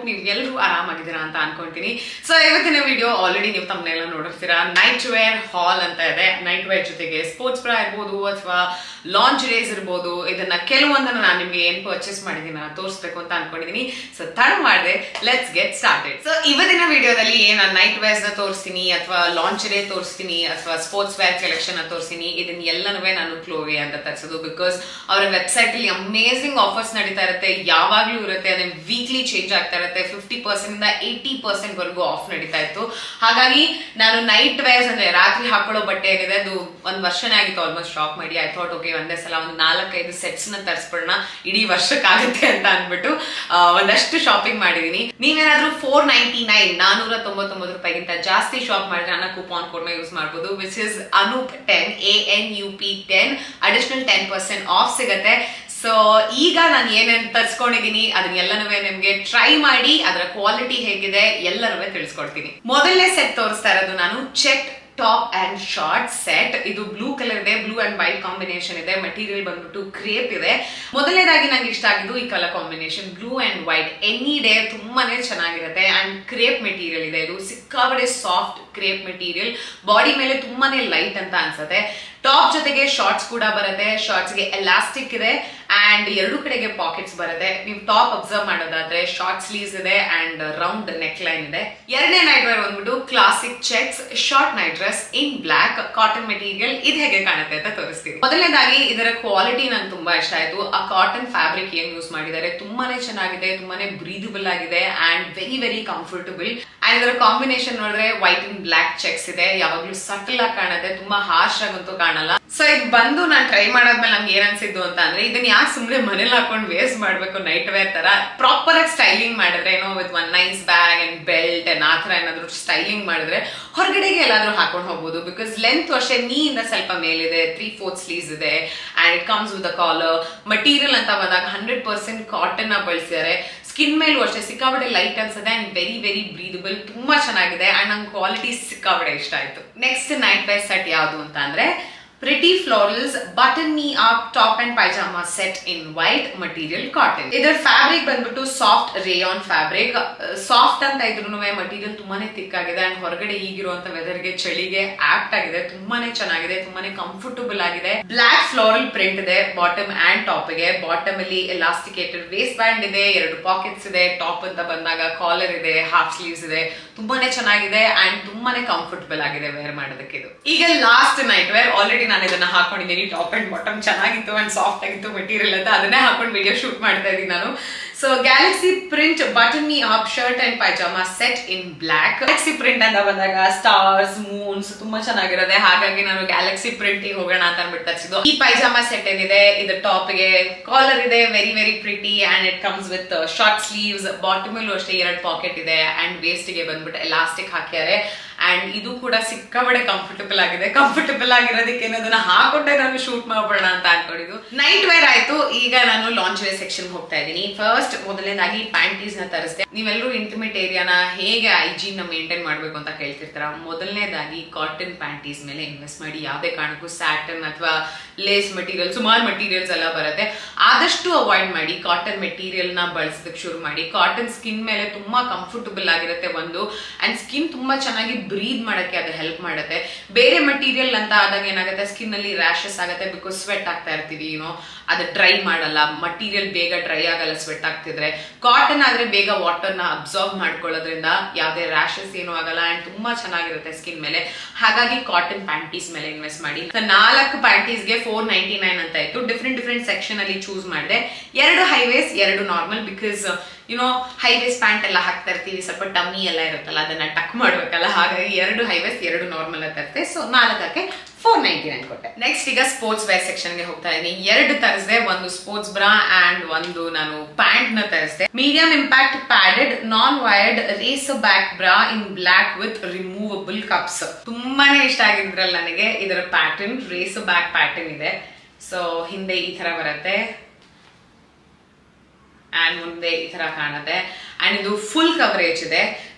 ನೀವು ಎಲ್ಲರೂ ಆರಾಮಾಗಿದ್ದೀರಾ ಅಂತ ಅನ್ಕೊಂತೀನಿ ಸೊ ಇವತ್ತಿನ ವಿಡಿಯೋ ಆಲ್ರೆಡಿ ನೀವು ತಮ್ಮನೆಲ್ಲ ನೋಡಿರ್ತೀರಾ ನೈಟ್ ವೇರ್ ಹಾಲ್ ಅಂತ ಇದೆ ನೈಟ್ ವೇರ್ ಜೊತೆಗೆ ಸ್ಪೋರ್ಟ್ಸ್ ಬ್ರಾ ಇರ್ಬೋದು ಅಥವಾ ಲಾಂಚ್ ಡೇಸ್ ಇರ್ಬೋದು ಇದನ್ನ ಕೆಲವೊಂದನ್ನ ನಾನು ನಿಮ್ಗೆ ಏನ್ ಪರ್ಚೇಸ್ ಮಾಡಿದೀನಿ ನಾನು ತೋರಿಸ್ಬೇಕು ಅಂತ ಅನ್ಕೊಂಡಿದೀನಿ ಸೊ ತಡ ಮಾಡಿದೆ ಲೆಟ್ಸ್ ಗೆಟ್ ಸ್ಟಾರ್ಟೆಡ್ ಸೊ ಇವತ್ತಿನ ವಿಡಿಯೋದಲ್ಲಿ ಏನ್ ನೈಟ್ ವೇರ್ಸ್ ನ ತೋರಿಸ್ತೀನಿ ಅಥವಾ ಲಾಂಚ್ ಡೇ ತೋರಿಸ್ತೀನಿ ಅಥವಾ ಸ್ಪೋರ್ಟ್ಸ್ ವೇರ್ ಕಲೆಕ್ಷನ್ ತೋರಿಸ್ತೀನಿ ಇದನ್ನ ಎಲ್ಲನೂ ನಾನು ಕ್ಲೋವೆ ಅಂತ ತರಿಸೋದು ಬಿಕಾಸ್ ಅವರ ವೆಬ್ಸೈಟ್ ಅಲ್ಲಿ ಅಮೇಸಿಂಗ್ ಆಫರ್ಸ್ ನಡೀತಾ ಇರುತ್ತೆ ಯಾವಾಗ್ಲೂ ಇರುತ್ತೆ ಅದೇ ವೀಕ್ಲಿ ಚೇಂಜ್ ಆಗ್ತಾ ಇರುತ್ತೆ ಫಿಫ್ಟಿ ಪರ್ಸೆಂಟ್ ಇಂದ ಏಯ್ಟಿ ಪರ್ಸೆಂಟ್ ವರೆಗೂ ಆಫ್ ನಡೀತಾ ಇತ್ತು ಹಾಗಾಗಿ ನಾನು ನೈಟ್ ವೇರ್ಸ್ ಅಂದ್ರೆ ರಾತ್ರಿ ಹಾಕೊಳ್ಳೋ ಬಟ್ಟೆ ಏನಿದೆ ಅದು ಒಂದ್ ವರ್ಷನೇ ಆಗಿತ್ತು ಆಲ್ಮೋಸ್ಟ್ ಶಾಪ್ ಮಾಡಿ ಐ ಥಾಟ್ ಓಕೆ ಒಂದೇ ಸಲ ಒಂದು ನಾಲ್ಕೈದು ಸೆಟ್ಸ್ ನ ತರಿಸ್ಬಿಡೋಣ ಇಡೀ ವರ್ಷಕ್ಕಾಗುತ್ತೆ ಅಂತ ಅಂದ್ಬಿಟ್ಟು ಆ, ಒಂದಷ್ಟು ಶಾಪಿಂಗ್ ಮಾಡಿದೀನಿ ನೀವೇನಾದ್ರೂ ಫೋರ್ ನೈಂಟಿ ನೈನ್ ನಾನೂರ ತೊಂಬತ್ತೊಂಬತ್ತು ರೂಪಾಯಿಗಿಂತ ಜಾಸ್ತಿ ಶಾಪ್ ಮಾಡಿದ್ರೆ ನನ್ನ ಕೂಪಾನ್ ಕೋಡ್ ನ ಯೂಸ್ ಮಾಡಬಹುದು which is Anoop ten A N U P ten additional ten percent off ಸಿಗತ್ತೆ ಸೊ ಈಗ ನಾನು ಏನೇನು ತರ್ಸ್ಕೊಂಡಿದೀನಿ ಅದನ್ನೆಲ್ಲನೂ ನಿಮ್ಗೆ ಟ್ರೈ ಮಾಡಿ ಅದರ ಕ್ವಾಲಿಟಿ ಹೇಗಿದೆ ಎಲ್ಲನೂ ತಿಳಿಸ್ಕೊಡ್ತೀನಿ ಮೊದಲನೇ ಸೆಟ್ ತೋರಿಸ್ತಾ ಇರೋದು ನಾನು check top and short set ಇದು ಬ್ಲೂ ಕಲರ್ ಇದೆ ಬ್ಲೂ ಅಂಡ್ ವೈಟ್ ಕಾಂಬಿನೇಷನ್ ಇದೆ ಮೆಟೀರಿಯಲ್ ಬಂದ್ಬಿಟ್ಟು ಕ್ರೇಪ್ ಇದೆ ಮೊದಲನೇದಾಗಿ ನಂಗೆ ಇಷ್ಟ ಆಗಿದ್ದು ಈ colour combination blue and white any day ತುಂಬಾನೇ ಚೆನ್ನಾಗಿರುತ್ತೆ ಅಂಡ್ ಕ್ರೇಪ್ ಮೆಟೀರಿಯಲ್ ಇದೆ ಇದು ಸಿಕ್ಕಾಬಡೆ ಸಾಫ್ಟ್ ಕ್ರೇಪ್ ಮೆಟೀರಿಯಲ್ ಬಾಡಿ ಮೇಲೆ ತುಂಬಾನೇ ಲೈಟ್ ಅಂತ ಅನ್ಸುತ್ತೆ ಟಾಪ್ ಜೊತೆಗೆ ಶಾರ್ಟ್ಸ್ ಕೂಡ ಬರುತ್ತೆ ಶಾರ್ಟ್ಸ್ ಗೆ ಎಲಾಸ್ಟಿಕ್ ಇದೆ ಅಂಡ್ ಎರಡು ಕಡೆಗೆ ಪಾಕೆಟ್ಸ್ ಬರುತ್ತೆ ನೀವು ಟಾಪ್ ಅಬ್ಸರ್ವ್ ಮಾಡೋದಾದ್ರೆ ಶಾರ್ಟ್ ಸ್ಲೀವ್ಸ್ ಇದೆ ಅಂಡ್ ರೌಂಡ್ ನೆಕ್ ಲೈನ್ ಇದೆ ಎರಡನೇ ನೈಟ್ ವೇರ್ ಬಂದ್ಬಿಟ್ಟು classic checks short night dress in black cotton material ಇದು ಹೇಗೆ ಕಾಣುತ್ತೆ ಅಂತ ತೋರಿಸ್ತೀನಿ ಮೊದಲನೇದಾಗಿ ಇದರ ಕ್ವಾಲಿಟಿ ನಂಗೆ ತುಂಬಾ ಇಷ್ಟ ಆಯ್ತು ಆ ಕಾಟನ್ ಫ್ಯಾಬ್ರಿಕ್ ಏನ್ ಯೂಸ್ ಮಾಡಿದ್ದಾರೆ ತುಂಬಾನೇ ಚೆನ್ನಾಗಿದೆ ತುಂಬಾನೇ ಬ್ರೀದಬಲ್ ಆಗಿದೆ and very very comfortable and ಇದರ ಕಾಂಬಿನೇಷನ್ ನೋಡಿದ್ರೆ ವೈಟ್ ಅಂಡ್ ಬ್ಲಾಕ್ ಚೆಕ್ಸ್ ಇದೆ ಯಾವಾಗ್ಲೂ ಸಟಲ್ ಆಗಿ ಕಾಣುತ್ತೆ ತುಂಬಾ ಹಾರ್ಶ್ ಆಗಂತೂ ಕಾಣಲ್ಲ ಸೊ ಇದು ಬಂದು ನಾನು ಟ್ರೈ ಮಾಡಾದ್ಮೇಲೆ ನಮ್ಗೆ ಏನ್ ಅನ್ಸಿದ್ದು ಅಂತ ಅಂದ್ರೆ ಇದನ್ನ ಯಾಕೆ ಸುಮ್ನೆ ಮನೇಲಿ ಹಾಕೊಂಡು ವೇಸ್ಟ್ ಮಾಡ್ಬೇಕು ನೈಟ್ ವೇರ್ ತರ ಪ್ರಾಪರ್ ಆಗಿ ಸ್ಟೈಲಿಂಗ್ ಮಾಡಿದ್ರೆ ಏನೋ with one nice bag and belt and ಆ ತರ ಏನಾದ್ರು ಸ್ಟೈಲಿಂಗ್ ಮಾಡಿದ್ರೆ ಹೊರಗಡೆಗೆ ಎಲ್ಲಾದ್ರೂ ಹಾಕೊಂಡು ಹೋಗ್ಬೋದು ಬಿಕಾಸ್ ಲೆಂತ್ ಅಷ್ಟೇ ನೀಯಿಂದ ಸ್ವಲ್ಪ ಮೇಲಿದೆ ತ್ರೀ ಫೋರ್ತ್ ಸ್ಲೀವ್ಸ್ ಇದೆ and it comes with collar material ಅಂತ ಬಂದಾಗ ಹಂಡ್ರೆಡ್ ಪರ್ಸೆಂಟ್ ಕಾಟನ್ ಬಳಸಿದ್ದಾರೆ ಸ್ಕಿನ್ ಮೇಲೂ ಅಷ್ಟೇ ಸಿಕ್ಕಾಬಡೆ ಲೈಟ್ ಅನ್ಸುತ್ತೆ ಅಂಡ್ ವೆರಿ ವೆರಿ ಬ್ರೀದಬಲ್ ತುಂಬಾ ಚೆನ್ನಾಗಿದೆ ಅಂಡ್ ನಂಗೆ ಕ್ವಾಲಿಟಿ ಸಿಕ್ಕಾಬಡೆ ಇಷ್ಟ ಆಯ್ತು ನೆಕ್ಸ್ಟ್ ನೈಟ್ ವೇರ್ ಸೆಟ್ ಯಾವುದು ಅಂತ ಅಂದ್ರೆ pretty florals button me up top and pyjama set in white material cotton ಇದರ ಫ್ಯಾಬ್ರಿಕ್ ಬಂದ್ಬಿಟ್ಟು ಸಾಫ್ಟ್ ರೇಯಾನ್ ಫ್ಯಾಬ್ರಿಕ್ ಸಾಫ್ಟ್ ಅಂತ ಇದ್ರು ಮಟೀರಿಯಲ್ ತುಂಬಾನೇ thick ಆಗಿದೆ ಅಂಡ್ ಹೊರಗಡೆ ಈಗಿರುವಂತ ವೆದರ್ಗೆ ಚಳಿಗೆ ಆಪ್ಟ್ ಆಗಿದೆ ತುಂಬಾನೇ ಚೆನ್ನಾಗಿದೆ ತುಂಬಾನೇ ಕಂಫರ್ಟಬಲ್ ಆಗಿದೆ ಬ್ಲಾಕ್ ಫ್ಲೋರಲ್ ಪ್ರಿಂಟ್ ಇದೆ ಬಾಟಮ್ ಅಂಡ್ ಟಾಪ್ ಗೆ ಬಾಟಮ್ ಅಲ್ಲಿ ಎಲಾಸ್ಟಿಕೇಟೆಡ್ ವೇಸ್ಟ್ ಬ್ಯಾಂಡ್ ಇದೆ ಎರಡು ಪಾಕೆಟ್ಸ್ ಇದೆ ಟಾಪ್ ಅಂತ ಬಂದಾಗ ಕಾಲರ್ ಇದೆ ಹಾಫ್ ಸ್ಲೀವ್ಸ್ ಇದೆ ತುಂಬಾನೇ ಚೆನ್ನಾಗಿದೆ ಅಂಡ್ ತುಂಬಾನೇ ಕಂಫರ್ಟಬಲ್ ಆಗಿದೆ ವೇರ್ ಮಾಡೋದಕ್ಕೆ ಇದು ಈಗ ಲಾಸ್ಟ್ ನೈಟ್ ವೇರ್ ಆಲ್ರೆಡಿ ನಾನು ಇದನ್ನ ಹಾಕೊಂಡಿದ್ದೀನಿ ಟಾಪ್ ಅಂಡ್ ಬಾಟಮ್ ಚೆನ್ನಾಗಿತ್ತು ಅಂಡ್ ಸಾಫ್ಟ್ ಆಗಿತ್ತು ಮೆಟೀರಿಯಲ್ ಅಂತ ಅದನ್ನೇ ಹಾಕೊಂಡು ವಿಡಿಯೋ ಶೂಟ್ ಮಾಡ್ತಾ ಇದ್ದೀನಿ ನಾನು so galaxy print button me up shirt and pyjama set in black galaxy print ಅಂತ ಬಂದಾಗ ಸ್ಟಾರ್ಸ್ ಮೂನ್ಸ್ ತುಂಬಾ ಚೆನ್ನಾಗಿರುತ್ತೆ ಹಾಗಾಗಿ ನಾನು ಗ್ಯಾಲಕ್ಸಿ ಪ್ರಿಂಟ್ ಹೋಗೋಣ ಅಂತ ಅನ್ಬಿಟ್ಟು ತರಿಸಿದ್ದು ಈ ಪೈಜಾಮಾ ಸೆಟ್ ಏನಿದೆ ಇದು ಟಾಪ್ ಗೆ ಕಾಲರ್ ಇದೆ very very pretty and it comes with short sleeves bottom ಅಲ್ಲೂ ಅಷ್ಟೇ ಎರಡು ಪಾಕೆಟ್ ಇದೆ ಅಂಡ್ ವೇಸ್ಟ್ ಗೆ ಬಂದ್ಬಿಟ್ಟು ಎಲಾಸ್ಟಿಕ್ ಹಾಕ್ಯಾರೆ ಅಂಡ್ ಇದು ಕೂಡ ಸಿಕ್ಕಾಬಡೆ ಕಂಫರ್ಟಬಲ್ ಆಗಿದೆ ಕಂಫರ್ಟಬಲ್ ಆಗಿರೋದಕ್ಕೆ ಅದನ್ನ ಹಾಕೊಂಡೆ ನಾನು ಶೂಟ್ ಮಾಡ್ಬೋಣ ಅಂತ ಅನ್ಕೊಂಡಿದ್ದು ನೈಟ್ ವೇರ್ ಆಯ್ತು ಈಗ ನಾನು ಲಾಂಚ್ ವೇರ್ ಸೆಕ್ಷನ್ ಹೋಗ್ತಾ ಇದ್ದೀನಿ ಫಸ್ಟ್ ಮೊದಲನೇದಾಗಿ ಪ್ಯಾಂಟೀಸ್ ನ ತರಿಸಿದೆ ನೀವೆಲ್ಲರೂ ಇಂಟಿಮೇಟ್ ಏರಿಯಾನ ಹೇಗೆ ಐಜಿನ್ ನ ಮೇಂಟೈನ್ ಮಾಡ್ಬೇಕು ಅಂತ ಕೇಳ್ತಿರ್ತಾರ ಮೊದಲನೇದಾಗಿ ಕಾಟನ್ ಪ್ಯಾಂಟೀಸ್ ಮೇಲೆ ಇನ್ವೆಸ್ಟ್ ಮಾಡಿ ಯಾವುದೇ ಕಾರಣಕ್ಕೂ ಸ್ಯಾಟನ್ ಅಥವಾ ಲೇಸ್ ಮಟೀರಿಯಲ್ ಸುಮಾರು ಮಟೀರಿಯಲ್ಸ್ ಎಲ್ಲ ಬರುತ್ತೆ ಆದಷ್ಟು ಅವಾಯ್ಡ್ ಮಾಡಿ ಕಾಟನ್ ಮೆಟೀರಿಯಲ್ ನ ಬಳಸೋದಕ್ಕೆ ಶುರು ಮಾಡಿ ಕಾಟನ್ ಸ್ಕಿನ್ ಮೇಲೆ ತುಂಬಾ ಕಂಫರ್ಟಬಲ್ ಆಗಿರುತ್ತೆ ಒಂದು ಅಂಡ್ ಸ್ಕಿನ್ ತುಂಬಾ ಚೆನ್ನಾಗಿ ಬ್ರೀದ್ ಮಾಡಕ್ಕೆ ಅದು ಹೆಲ್ಪ್ ಮಾಡುತ್ತೆ ಬೇರೆ ಮಟೀರಿಯಲ್ ಅಂತ ಆದಾಗ ಏನಾಗುತ್ತೆ ಸ್ಕಿನ್ ಅಲ್ಲಿ ರ್ಯಾಶಸ್ ಆಗುತ್ತೆ ಬಿಕಾಸ್ ಸ್ವೆಟ್ ಆಗ್ತಾ ಇರ್ತೀವಿ ಏನೋ ಅದು ಡ್ರೈ ಮಾಡಲ್ಲ ಮಟೀರಿಯಲ್ ಬೇಗ ಡ್ರೈ ಆಗಲ್ಲ ಸ್ವೆಟ್ ಆಗ್ತಿದ್ರೆ ಕಾಟನ್ ಆದ್ರೆ ಬೇಗ ವಾಟರ್ ನ ಅಬ್ಸಾರ್ಬ್ ಮಾಡ್ಕೊಳ್ಳೋದ್ರಿಂದ ಯಾವುದೇ ರ್ಯಾಶಸ್ ಏನೂ ಆಗಲ್ಲ ಅಂಡ್ ತುಂಬಾ ಚೆನ್ನಾಗಿರುತ್ತೆ ಸ್ಕಿನ್ ಮೇಲೆ ಹಾಗಾಗಿ ಕಾಟನ್ ಪ್ಯಾಂಟೀಸ್ ಮೇಲೆ ಇನ್ವೆಸ್ಟ್ ಮಾಡಿ So, ನಾಲ್ಕು ಪ್ಯಾಂಟೀಸ್ ಗೆ ಫೋರ್ ನೈಂಟಿ ನೈನ್ ಅಂತ ಇತ್ತು ಡಿಫ್ರೆಂಟ್ ಡಿಫ್ರೆಂಟ್ ಸೆಕ್ಷನ್ ಅಲ್ಲಿ ಚೂಸ್ ಮಾಡಿದೆ ಎರಡು ಹೈವೇಸ್ ಎರಡು ನಾರ್ಮಲ್ ಬಿಕಾಸ್ ಯುನೋ ಹೈವೇಸ್ ಪ್ಯಾಂಟ್ ಎಲ್ಲ ಹಾಕ್ತಾ ಇರ್ತೀವಿ ಸ್ವಲ್ಪ ಟಮ್ಮಿ ಎಲ್ಲ ಇರುತ್ತಲ್ಲ ಅದನ್ನ ಟಕ್ ಮಾಡ್ಬೇಕಲ್ಲ ಹಾಗಾಗಿ ಎರಡು ಹೈವೇಸ್ ಎರಡು ನಾರ್ಮಲ್ ತರ್ತೆ ಸೊ ನಾಲ್ಕಕ್ಕೆ ಫೋರ್ ನೈಂಟಿ ನೈನ್ ಕೊಟ್ಟೆ ನೆಕ್ಸ್ಟ್ ಈಗ ಸ್ಪೋರ್ಟ್ಸ್ ವೇರ್ ಸೆಕ್ಷನ್ ಗೆ ಹೋಗ್ತಾ ಇದ್ದೀನಿ ಎರಡು ತರಿಸಿದೆ ಒಂದು ಸ್ಪೋರ್ಟ್ಸ್ ಬ್ರಾ ಅಂಡ್ ಒಂದು ನಾನು ಪ್ಯಾಂಟ್ ನ ತರಿಸಿದೆ medium impact padded non wired racer back bra in black with removable cups ತುಂಬಾನೇ ಇಷ್ಟ ಆಗಿದ್ರಲ್ಲ ನನಗೆ ಇದರ ಪ್ಯಾಟರ್ನ್ ರೇಸ್ ಬ್ಯಾಕ್ ಪ್ಯಾಟರ್ನ್ ಇದೆ ಸೊ ಹಿಂದೆ ಈ ತರ ಬರುತ್ತೆ ಅಂಡ್ ಮುಂದೆ ಈ ತರ ಕಾಣುತ್ತೆ ಅಂಡ್ ಇದು ಫುಲ್ ಕವರೇಜ್ ಇದೆ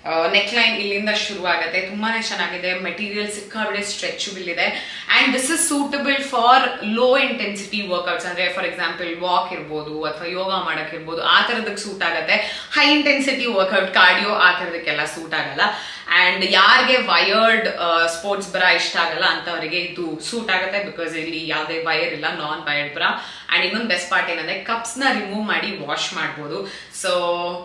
ನೆಕ್ ಲೈನ್ ಇಲ್ಲಿಂದ ಶುರು ಆಗುತ್ತೆ ತುಂಬಾನೇ ಚೆನ್ನಾಗಿದೆ ಮೆಟೀರಿಯಲ್ ಸಿಕ್ಕಾಬಿಡೆ ಸ್ಟ್ರೆಚಬಲ್ ಇದೆ and this is suitable for low intensity workouts ಅಂದ್ರೆ ಫಾರ್ ಎಕ್ಸಾಂಪಲ್ ವಾಕ್ ಇರ್ಬೋದು ಅಥವಾ ಯೋಗ ಮಾಡಕ್ ಇರ್ಬೋದು ಆ ತರದಕ್ಕೆ ಸೂಟ್ ಆಗುತ್ತೆ ಹೈ ಇಂಟೆನ್ಸಿಟಿ ವರ್ಕ್ಔಟ್ ಕಾರ್ಡಿಯೋ ಆ ತರದಕ್ಕೆಲ್ಲ ಸೂಟ್ ಆಗಲ್ಲ ಅಂಡ್ ಯಾರಿಗೆ ವಯರ್ಡ್ ಸ್ಪೋರ್ಟ್ಸ್ ಬ್ರಾ ಇಷ್ಟ ಆಗಲ್ಲ ಅಂತವರಿಗೆ ಇದು ಸೂಟ್ ಆಗುತ್ತೆ ಬಿಕಾಸ್ ಇಲ್ಲಿ ಯಾವುದೇ ವಯರ್ ಇಲ್ಲ ನಾನ್ ವಯರ್ಡ್ ಬ್ರಾ ಅಂಡ್ ಇನ್ನೊಂದು ಬೆಸ್ಟ್ ಪಾರ್ಟ್ ಏನಂದ್ರೆ ಕಪ್ಸ್ ನ ರಿಮೂವ್ ಮಾಡಿ ವಾಶ್ ಮಾಡ್ಬೋದು ಸೊ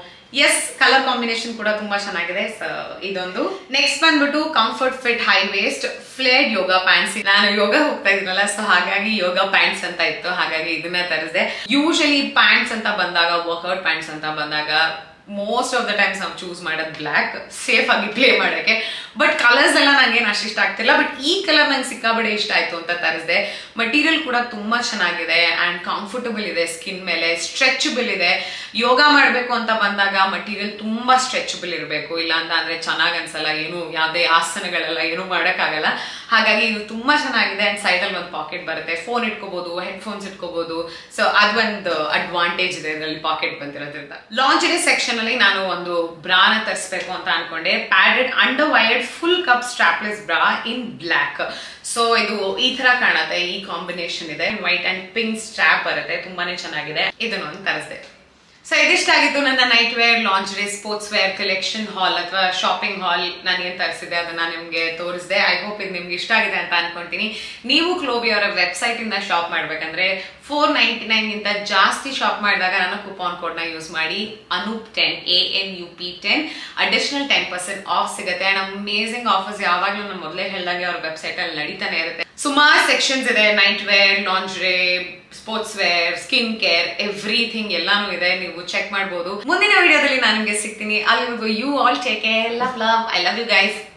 ಎಸ್ ಕಲರ್ ಕಾಂಬಿನೇಷನ್ ಕೂಡ ತುಂಬಾ ಚೆನ್ನಾಗಿದೆ So, ಇದೊಂದು ನೆಕ್ಸ್ಟ್ ಬಂದ್ಬಿಟ್ಟು comfort fit high waist flared yoga pants ನಾನು ಯೋಗ ಹೋಗ್ತಾ ಇದ್ನಲ್ಲ ಸೊ ಹಾಗಾಗಿ ಯೋಗ ಪ್ಯಾಂಟ್ಸ್ ಅಂತ ಇತ್ತು ಹಾಗಾಗಿ ಇದನ್ನ ತರಿಸಿದೆ ಯೂಶಲಿ ಪ್ಯಾಂಟ್ಸ್ ಅಂತ ಬಂದಾಗ ವರ್ಕ್ಔಟ್ ಪ್ಯಾಂಟ್ಸ್ ಅಂತ ಬಂದಾಗ ಮೋಸ್ಟ್ ಆಫ್ ದ ಟೈಮ್ಸ್ ನಾವು ಚೂಸ್ ಮಾಡೋದು ಬ್ಲ್ಯಾಕ್ ಸೇಫ್ ಆಗಿ ಪ್ಲೇ ಮಾಡೋಕ್ಕೆ ಬಟ್ ಕಲರ್ಸ್ ಎಲ್ಲ ನಂಗೇನು ಅಷ್ಟು ಇಷ್ಟ ಆಗ್ತಿಲ್ಲ ಬಟ್ ಈ ಕಲರ್ ನಂಗೆ ಸಿಕ್ಕಾಬಡೆ ಇಷ್ಟ ಆಯ್ತು ಅಂತ ತರಿಸಿದೆ ಮಟೀರಿಯಲ್ ಕೂಡ ತುಂಬಾ ಚೆನ್ನಾಗಿದೆ ಅಂಡ್ ಕಂಫರ್ಟಬಲ್ ಇದೆ ಸ್ಕಿನ್ ಮೇಲೆ ಸ್ಟ್ರೆಚಬಲ್ ಇದೆ ಯೋಗ ಮಾಡಬೇಕು ಅಂತ ಬಂದಾಗ ಮಟೀರಿಯಲ್ ತುಂಬಾ ಸ್ಟ್ರೆಚಬಲ್ ಇರಬೇಕು ಇಲ್ಲ ಅಂತ ಅಂದ್ರೆ ಚೆನ್ನಾಗ್ ಅನ್ಸಲ್ಲ ಏನು ಯಾವುದೇ ಆಸನಗಳೆಲ್ಲ ಏನು ಮಾಡೋಕ್ಕಾಗಲ್ಲ ಹಾಗಾಗಿ ಇದು ತುಂಬಾ ಚೆನ್ನಾಗಿದೆ ಅಂಡ್ ಸೈಡಲ್ಲಿ ಒಂದು ಪಾಕೆಟ್ ಬರುತ್ತೆ ಫೋನ್ ಇಟ್ಕೋಬಹುದು ಹೆಡ್ಫೋನ್ಸ್ ಇಟ್ಕೋಬಹುದು ಸೊ ಅದೊಂದು ಅಡ್ವಾಂಟೇಜ್ ಇದೆ ಇದರಲ್ಲಿ ಪಾಕೆಟ್ ಬಂದಿರೋದ್ರಿಂದ ಲಾಂಚರಿ ಸೆಕ್ಷನ್ ಅಲ್ಲಿ ನಾನು ಒಂದು ಬ್ರಾನ ತರಿಸ್ಬೇಕು ಅಂತ ಅನ್ಕೊಂಡೆ padded under wired full cup strapless bra in black so ಇದು ಈ ತರ ಕಾಣುತ್ತೆ ಈ ಕಾಂಬಿನೇಷನ್ ಇದೆ ವೈಟ್ ಅಂಡ್ ಪಿಂಕ್ ಸ್ಟ್ರಾಪ್ ಬರುತ್ತೆ ತುಂಬಾನೇ ಚೆನ್ನಾಗಿದೆ ಇದನ್ನು ಒಂದು ತರಿಸಿದೆ ಸೊ ಇದಿಷ್ಟಾಗಿತ್ತು ನನ್ನ night wear lingerie sports wear collection haul ಅಥವಾ ಶಾಪಿಂಗ್ ಹಾಲ್ ನಾನು ಏನ್ ತರಿಸಿದೆ ಅದನ್ನ ನಿಮ್ಗೆ ತೋರಿಸಿದೆ ಐ ಹೋಪ್ ಇದು ನಿಮ್ಗೆ ಇಷ್ಟ ಆಗಿದೆ ಅಂತ ಅನ್ಕೊಂತೀನಿ ನೀವು ಕ್ಲೋಬಿ ಅವರ ವೆಬ್ಸೈಟ್ ಇಂದ ಶಾಪ್ ಮಾಡ್ಬೇಕಂದ್ರೆ ಫೋರ್ ನೈಂಟಿ ನೈನ್ ಗಿಂತ ಜಾಸ್ತಿ ಶಾಪ್ ಮಾಡಿದಾಗ ನನ್ನ ಕೂಪಾನ್ ಕೋಡ್ ನ ಯೂಸ್ ಮಾಡಿ Anoop ten A N U P ten additional ten percent off ಸಿಗುತ್ತೆ ಅಂಡ್ ಅಮೇಸಿಂಗ್ ಆಫರ್ಸ್ ಯಾವಾಗ್ಲೂ ನಾನು ಮೊದಲೇ ಹೇಳ್ದಂಗೆ ಅವ್ರ ವೆಬ್ಸೈಟ್ ಅಲ್ಲಿ ನಡೀತಾನೆ ಇರುತ್ತೆ ಸುಮಾರು ಸೆಕ್ಷನ್ಸ್ ಇದೆ night wear lingerie sports wear skin care everything ಎಲ್ಲಾನು ಇದೆ ನೀವು ಚೆಕ್ ಮಾಡಬಹುದು ಮುಂದಿನ ವಿಡಿಯೋದಲ್ಲಿ ನಾನು ನಿಮಗೆ ಸಿಗ್ತೀನಿ ಅಲ್ಲಿವರೆಗೂ you all take care love love I love you guys